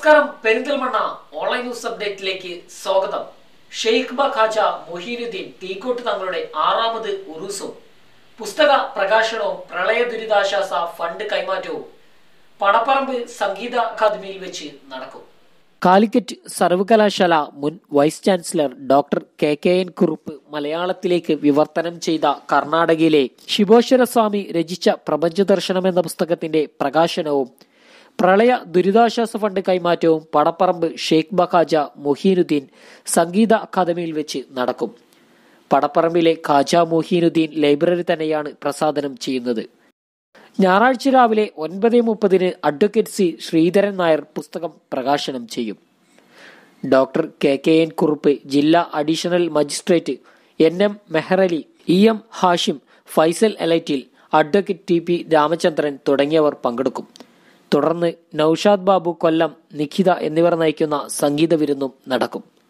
നമസ്കാരം Perinthalmanna online news അപ്ഡേറ്റിലേക്ക് സ്വാഗതം ഷെയ്ഖ് ബ ഖാജ മൊഹീനുദ്ദീൻ തീക്കോട്ട് തങ്ങളുടെ ആറാമത് ഉറൂസും പുസ്തക പ്രകാശനവും പ്രളയ ദുരിതാശ്വാസ ഫണ്ട് കൈമാറ്റവും പടപ്പറമ്പ് സംഗീത അക്കാദമിയിൽ വെച്ച് നടക്കും കാലിക്കറ്റ് സർവകലാശാല മുൻ vice chancellor doctor K K N Kurup മലയാളത്തിലേക്ക് വിവർത്തനം ചെയ്ത കർണാടകയിലെ ശിവോശ്വര സ്വാമി രചിച്ച പ്രപഞ്ചദർശനം എന്ന പുസ്തകത്തിന്റെ പ്രകാശനവും പ്രളയ ദുരിതാശ്വാസ ഫണ്ട് കൈമാറ്റവും പടപ്പറമ്പ് ഷെയ്ഖ് ബഖാജ മൊഹീനുദ്ദീൻ സംഗീത അക്കാദമിയിൽ വെച്ച് നടക്കും പടപ്പറമ്പിലെ ഖാജ മൊഹീനുദ്ദീൻ ലൈബ്രറി തന്നെയാണ് പ്രസാദനം ചെയ്യുന്നത് ഞായറാഴ്ച രാവിലെ ഒൻപത് മുപ്പതിന് അഡ്വക്കേറ്റ് സി ശ്രീധരൻ നായർ പുസ്തകം പ്രകാശനം ചെയ്യും doctor K K N Kurup ജില്ലാ additional magistrate N M Meharali E M Hashim Faisal എലൈറ്റിൽ അഡ്വക്കേറ്റ് ടി പി രാമചന്ദ്രൻ തുടങ്ങിയവർ പങ്കെടുക്കും തുടർന്ന് നൌഷാദ് ബാബു കൊല്ലം നിഖിത എന്നിവർ നയിക്കുന്ന സംഗീത വിരുന്നും നടക്കും